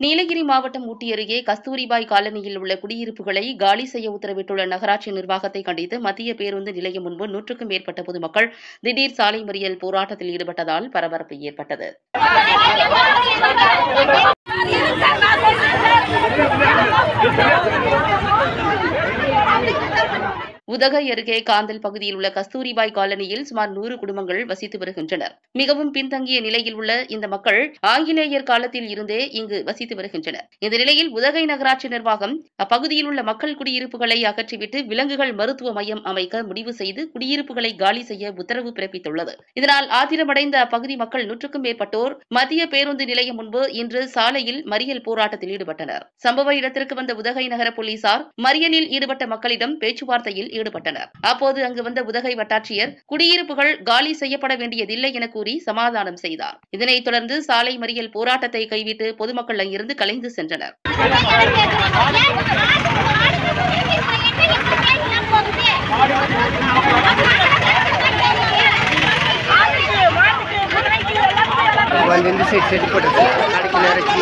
நீலகிரி மாவட்டம் ஊட்டி அருகே கஸ்தூரிபாய் காலனியில் உள்ள குடியிருப்புகளை காலி செய்ய உத்தரவிட்டுள்ள நகராட்சி நிர்வாகத்தை கண்டித்து மத்திய பேருந்து நிலையம் முன்பு நூற்றுக்கும் மேற்பட்ட பொதுமக்கள் திடீர் சாலை மறியல் போராட்டத்தில் ஈடுபட்டதால் பரபரப்பு ஏற்பட்டது உதகை அருகே காந்தல் பகுதியில் உள்ள கஸ்தூரிபாய் காலனியில் சுமார் நூறு குடும்பங்கள் வசித்து வருகின்றனர் மிகவும் பின்தங்கிய நிலையில் உள்ள இந்த மக்கள் ஆங்கிலேயர் காலத்தில் இருந்தே இங்கு வசித்து வருகின்றனர் இந்த நிலையில் உதகை நகராட்சி நிர்வாகம் அப்பகுதியில் உள்ள மக்கள் குடியிருப்புகளை அகற்றிவிட்டு விலங்குகள் மருத்துவ மையம் அமைக்க முடிவு செய்து குடியிருப்புகளை காலி செய்ய உத்தரவு பிறப்பித்துள்ளது இதனால் ஆத்திரமடைந்த அப்பகுதி மக்கள் நூற்றுக்கும் மேற்பட்டோர் மத்திய பேருந்து நிலையம் முன்பு இன்று சாலையில் மறியல் போராட்டத்தில் ஈடுபட்டனர் சம்பவ இடத்திற்கு வந்த உதகை நகர போலீசார் மறியலில் ஈடுபட்ட மக்களிடம் பேச்சுவார்த்தையில் ஈடுபட்டனர் அப்போது அங்கு வந்த உதகை வட்டாட்சியர் குடியிருப்புகள் காலி செய்யப்பட வேண்டியதில்லை என கூறி சமாதானம் செய்தார் இதனைத் தொடர்ந்து சாலை மறியல் போராட்டத்தை கைவிட்டு பொதுமக்கள் அங்கிருந்து கலைந்து சென்றனர் வந்து இந்த சைடு செட்டு போட்டுருக்கு கடைக்கு நேரம்